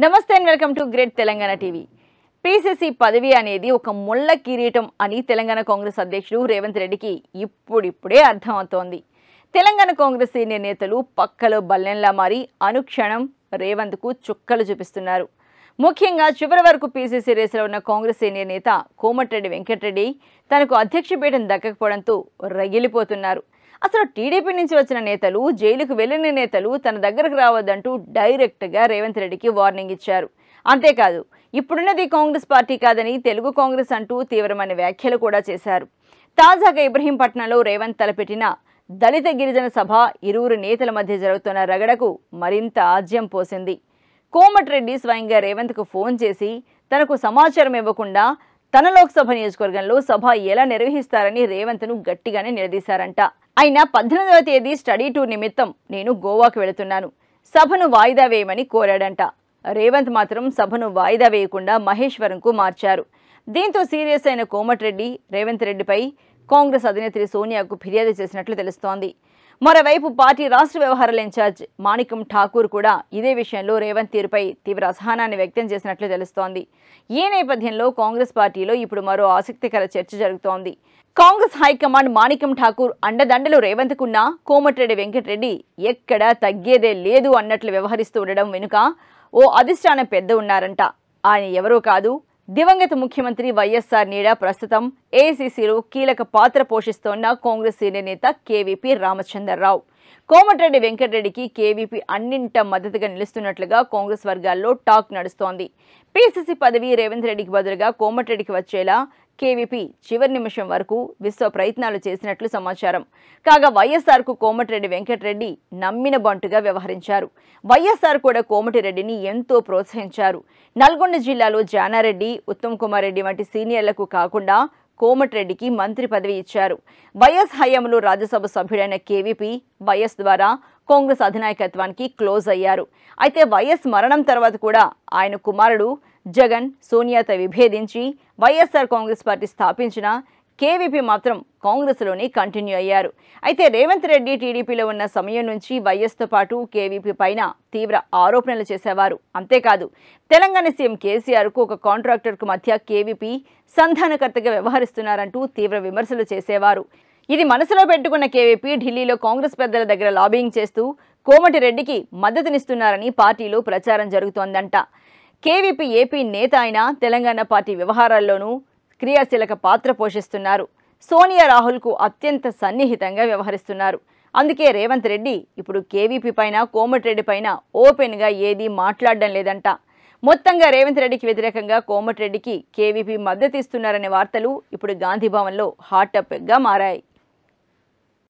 నమస్తే and welcome to great Telangana TV PCC పదవి అనేది ఒక ముళ్ళ కిరీటం అని తెలంగాణ కాంగ్రెస్ అధ్యక్షుడు రేవంత్ రెడ్డికి ఇప్పుడిప్పుడే అర్థమవుతోంది తెలంగాణ కాంగ్రెస్ సీనియర్ నేతలు పక్కలో బల్లెంలా మారి అనుక్షణం రేవంత్కు చుక్కలు చూపిస్తున్నారు ముఖ్యంగా చివరి వరకు పీసీసీ రేసులో ఉన్న కాంగ్రెస్ సీనియర్ నేత కోమటిరెడ్డి వెంకటరెడ్డి తనకు అధ్యక్ష పీఠం దక్కకపోవడంతో రగిలిపోతున్నారు అసలు టీడీపీ నుంచి వచ్చిన నేతలు జైలుకు వెళ్లిన నేతలు తన దగ్గరకు రావద్దంటూ డైరెక్ట్గా రేవంత్ రెడ్డికి వార్నింగ్ ఇచ్చారు అంతేకాదు ఇప్పుడున్నది కాంగ్రెస్ పార్టీ కాదని తెలుగు కాంగ్రెస్ అంటూ తీవ్రమైన వ్యాఖ్యలు కూడా చేశారు తాజాగా ఇబ్రహీంపట్నంలో రేవంత్ తలపెట్టిన దళిత గిరిజన సభ ఇరువురు నేతల మధ్య జరుగుతున్న రగడకు మరింత ఆజ్యం పోసింది కోమటిరెడ్డి స్వయంగా రేవంత్కు ఫోన్ చేసి తనకు సమాచారం ఇవ్వకుండా తన లోక్సభ నియోజకవర్గంలో సభ ఎలా నిర్వహిస్తారని రేవంత్ను గట్టిగానే నిలదీశారంట అయినా పద్దెనిమిదవ తేదీ స్టడీ టూర్ నిమిత్తం నేను గోవాకు వెళుతున్నాను సభను వాయిదా వేయమని కోరాడంట రేవంత్ మాత్రం సభను వాయిదా వేయకుండా మహేశ్వరంకు మార్చారు దీంతో సీరియస్ అయిన కోమటిరెడ్డి రేవంత్ రెడ్డిపై కాంగ్రెస్ అధినేత్రి సోనియాకు ఫిర్యాదు చేసినట్లు తెలుస్తోంది మరోవైపు పార్టీ రాష్ట్ర వ్యవహారాల ఇన్ఛార్జ్ మాణికం ఠాకూర్ కూడా ఇదే విషయంలో రేవంత్ తీరుపై తీవ్ర అసహనాన్ని వ్యక్తం చేసినట్లు తెలుస్తోంది ఈ నేపథ్యంలో కాంగ్రెస్ పార్టీలో ఇప్పుడు మరో ఆసక్తికర చర్చ జరుగుతోంది కాంగ్రెస్ హైకమాండ్ మాణికం ఠాకూర్ అండదండలు రేవంత్కున్న కోమటిరెడ్డి వెంకటరెడ్డి ఎక్కడా తగ్గేదే లేదు అన్నట్లు వ్యవహరిస్తూ ఉండడం వెనుక ఓ అధిష్టానం పెద్ద ఉన్నారంట ఆయన ఎవరో కాదు దివంగత ముఖ్యమంత్రి వైఎస్ఆర్ నీడ ప్రస్తుతం ఏఐసీసీలో కీలక పాత్ర పోషిస్తోన్న కాంగ్రెస్ సీనియర్ నేత కేవీపీ రామచంద్రరావు కోమటిరెడ్డి వెంకటరెడ్డికి కేవీపీ అన్నింట మద్దతుగా నిలుస్తున్నట్లుగా కాంగ్రెస్ వర్గాల్లో టాక్ నడుస్తోంది పీసీసీ పదవి రేవంత్ రెడ్డికి బదులుగా కోమటిరెడ్డికి వచ్చేలా కేవీపీ చివరి నిమిషం వరకు విశ్వ ప్రయత్నాలు చేసినట్లు సమాచారం కాగా వైఎస్ఆర్కు కోమటిరెడ్డి వెంకటరెడ్డి నమ్మిన బంటుగా వ్యవహరించారు వైఎస్ఆర్ కూడా కోమటిరెడ్డిని ఎంతో ప్రోత్సహించారు నల్గొండ జిల్లాలో జానారెడ్డి ఉత్తమ్ కుమార్ రెడ్డి వంటి సీనియర్లకు కాకుండా కోమటిరెడ్డికి మంత్రి పదవి ఇచ్చారు వైఎస్ హయాంలో రాజ్యసభ సభ్యుడైన కేవీపీ వైఎస్ ద్వారా కాంగ్రెస్ అధినాయకత్వానికి క్లోజ్ అయ్యారు అయితే వైఎస్ మరణం తర్వాత కూడా ఆయన కుమారుడు జగన్ సోనియాతో విభేదించి వైఎస్ఆర్ కాంగ్రెస్ పార్టీ స్థాపించిన కేవీపీ మాత్రం కాంగ్రెస్లోనే కంటిన్యూ అయ్యారు అయితే రేవంత్ రెడ్డి టీడీపీలో ఉన్న సమయం నుంచి వైఎస్తో పాటు కేవీపీ పైన తీవ్ర ఆరోపణలు చేసేవారు అంతేకాదు తెలంగాణ సీఎం కేసీఆర్కు ఒక కాంట్రాక్టర్కు మధ్య కేవీపీ సంధానకర్తగా వ్యవహరిస్తున్నారంటూ తీవ్ర విమర్శలు చేసేవారు ఇది మనసులో పెట్టుకున్న కేవీపీ ఢిల్లీలో కాంగ్రెస్ పెద్దల దగ్గర లాబింగ్ చేస్తూ కోమటిరెడ్డికి మద్దతునిస్తున్నారని పార్టీలో ప్రచారం జరుగుతోందంట కేవీపీ ఏపీ నేత అయిన తెలంగాణ పార్టీ వ్యవహారాల్లోనూ క్రియాశీలక పాత్ర పోషిస్తున్నారు సోనియా రాహుల్కు అత్యంత సన్నిహితంగా వ్యవహరిస్తున్నారు అందుకే రేవంత్ రెడ్డి ఇప్పుడు కేవీపీ పైన కోమటిరెడ్డి పైన ఓపెన్గా ఏదీ మాట్లాడడం లేదంట మొత్తంగా రేవంత్ రెడ్డికి వ్యతిరేకంగా కోమటిరెడ్డికి కేవీపీ మద్దతు ఇస్తున్నారనే వార్తలు ఇప్పుడు గాంధీభవన్లో హాట్ టాపిక్గా మారాయి